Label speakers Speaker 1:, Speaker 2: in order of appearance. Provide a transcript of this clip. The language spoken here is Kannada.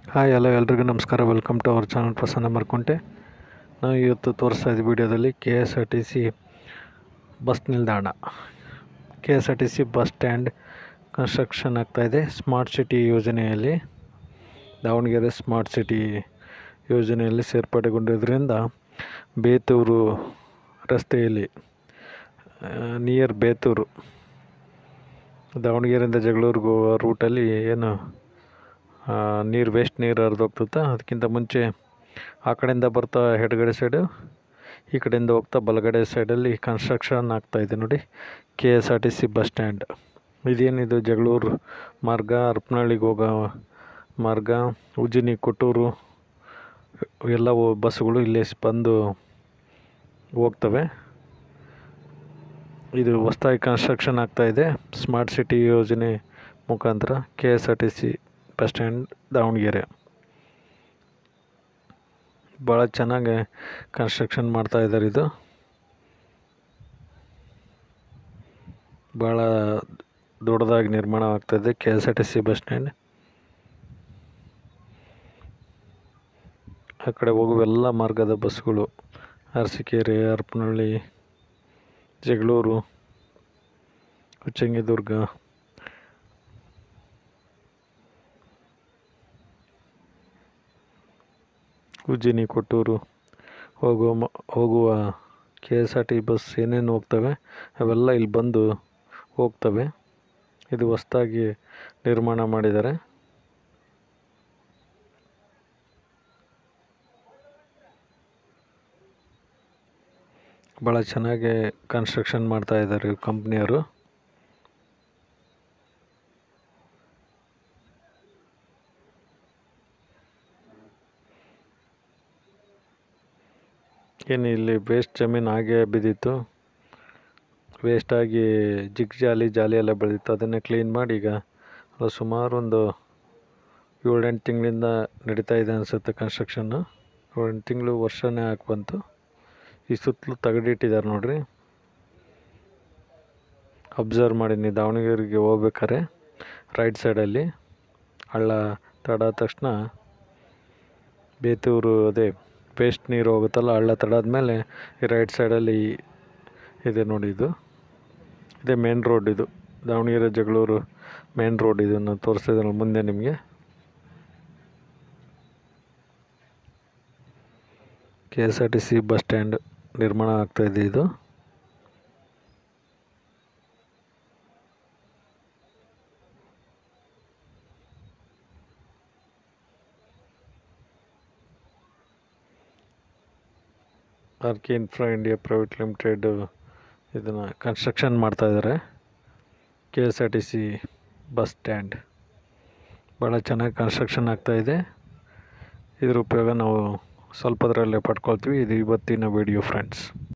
Speaker 1: ಹಾಯ್ ಹಲೋ ಎಲ್ರಿಗೂ ನಮಸ್ಕಾರ welcome to our channel Prasanna ಮರ್ಕೊಂಟೆ ನಾವು ಇವತ್ತು ತೋರಿಸ್ತಾ ಇದ್ದ ವಿಡಿಯೋದಲ್ಲಿ K S R T C bus ನಿಲ್ದಾಣ K S R T C bus stand construction ಆಗ್ತಾಯಿದೆ ಸ್ಮಾರ್ಟ್ ಸಿಟಿ ಯೋಜನೆಯಲ್ಲಿ ದಾವಣಗೆರೆ ಸ್ಮಾರ್ಟ್ ಸಿಟಿ ಯೋಜನೆಯಲ್ಲಿ ಸೇರ್ಪಡೆಗೊಂಡಿದ್ದರಿಂದ ಬೇತೂರು ರಸ್ತೆಯಲ್ಲಿ ನಿಯರ್ ಬೇತೂರು ದಾವಣಗೆರೆಯಿಂದ ಜಗಳೂರಿಗೆ ಹೋಗೋ ರೂಟಲ್ಲಿ ಏನು ನೀರು ವೇಸ್ಟ್ ನೀರು ಹರಿದೋಗ್ತದೆ ಅದಕ್ಕಿಂತ ಮುಂಚೆ ಆ ಕಡೆಯಿಂದ ಬರ್ತಾ ಎಡಗಡೆ ಸೈಡು ಈ ಕಡೆಯಿಂದ ಹೋಗ್ತಾ ಬಲಗಡೆ ಸೈಡಲ್ಲಿ ಕನ್ಸ್ಟ್ರಕ್ಷನ್ ಆಗ್ತಾಯಿದೆ ನೋಡಿ K S R T C bus stand ಇದೇನಿದು ಜಗಳೂರು ಮಾರ್ಗ ಹರಪನಹಳ್ಳಿಗೆ ಹೋಗೋ ಮಾರ್ಗ ಉಜಿನಿ ಕೊಟ್ಟೂರು ಎಲ್ಲ ಬಸ್ಸುಗಳು ಇಲ್ಲೇ ಬಂದು ಹೋಗ್ತವೆ ಇದು ಹೊಸ್ದಾಗಿ ಕನ್ಸ್ಟ್ರಕ್ಷನ್ ಆಗ್ತಾಯಿದೆ ಸ್ಮಾರ್ಟ್ ಸಿಟಿ ಯೋಜನೆ ಮುಖಾಂತರ K S R T C bus stand Davanagere ಭಾಳ ಚೆನ್ನಾಗಿ ಕನ್ಸ್ಟ್ರಕ್ಷನ್ ಮಾಡ್ತಾ ಇದ್ದಾರೆ ಇದು ಭಾಳ ದೊಡ್ಡದಾಗಿ ನಿರ್ಮಾಣ ಆಗ್ತಾಯಿದೆ K S R T C bus stand ಆ ಕಡೆ ಹೋಗುವ ಎಲ್ಲ ಮಾರ್ಗದ ಬಸ್ಸುಗಳು ಅರಸೀಕೆರೆ ಹರಪನಹಳ್ಳಿ ಜಗಳೂರು ಉಚ್ಚಂಗಿದುರ್ಗ ಉಜ್ಜಿನಿ ಕೊಟ್ಟೂರು ಹೋಗುವ ಮ ಹೋಗುವ K S R T bus ಏನೇನು ಹೋಗ್ತವೆ ಅವೆಲ್ಲ ಇಲ್ಲಿ ಬಂದು ಹೋಗ್ತವೆ ಇದು ಹೊಸ್ದಾಗಿ ನಿರ್ಮಾಣ ಮಾಡಿದ್ದಾರೆ ಭಾಳ ಚೆನ್ನಾಗಿ ಕನ್ಸ್ಟ್ರಕ್ಷನ್ ಮಾಡ್ತಾ ಇದ್ದಾರೆ ಕಂಪ್ನಿಯವರು ಏನು ಇಲ್ಲಿ ವೇಸ್ಟ್ ಜಮೀನು ಹಾಗೆ ಬಿದ್ದಿತ್ತು ವೇಸ್ಟಾಗಿ ಜಿಗ್ ಜಾಲಿ ಜಾಲಿ ಎಲ್ಲ ಬೆಳೆದಿತ್ತು ಅದನ್ನೇ ಕ್ಲೀನ್ ಮಾಡಿ ಈಗ ಅದು ಸುಮಾರು ಒಂದು ಏಳೆಂಟು ತಿಂಗಳಿಂದ ನಡೀತಾ ಇದೆ ಅನಿಸುತ್ತೆ ಕನ್ಸ್ಟ್ರಕ್ಷನ್ನು ಏಳೆಂಟು ತಿಂಗಳು ವರ್ಷನೇ ಹಾಕಿ ಬಂತು ಈ ಸುತ್ತಲೂ ತಗಡಿಟ್ಟಿದ್ದಾರೆ ನೋಡಿರಿ ಅಬ್ಸರ್ವ್ ಮಾಡೀನಿ ದಾವಣಗೆರೆಗೆ ಹೋಗ್ಬೇಕಾರೆ ರೈಟ್ ಸೈಡಲ್ಲಿ ಹಳ್ಳ ತಡ ತಕ್ಷಣ ಬೇತೂರು ಅದೇ ವೇಸ್ಟ್ ನೀರು ಹೋಗುತ್ತಲ್ಲ ಹಳ್ಳ ತಡಾದ್ಮೇಲೆ ಈ ರೈಟ್ ಸೈಡಲ್ಲಿ ಇದೆ ನೋಡಿ ಇದು ಇದೇ ಮೇನ್ ರೋಡ್ ಇದು ದಾವಣಗೆರೆ ಜಗಳೂರು ಮೇನ್ ರೋಡ್ ಇದನ್ನು ತೋರಿಸ್ತಿದ್ದೀನಿ ಮುಂದೆ ನಿಮಗೆ K S R T C bus stand ನಿರ್ಮಾಣ ಆಗ್ತಾಯಿದೆ ಇದು R K infra India private limited ಇದನ್ನು ಕನ್ಸ್ಟ್ರಕ್ಷನ್ ಮಾಡ್ತಾಯಿದ್ದಾರೆ K S R T C bus stand ಭಾಳ ಚೆನ್ನಾಗಿ ಕನ್ಸ್ಟ್ರಕ್ಷನ್ ಆಗ್ತಾಯಿದೆ ಇದ್ರ ಉಪಯೋಗ ನಾವು ಸ್ವಲ್ಪದರಲ್ಲೇ ಪಡ್ಕೊಳ್ತೀವಿ ಇದು ಇವತ್ತಿನ ವಿಡಿಯೋ ಫ್ರೆಂಡ್ಸ್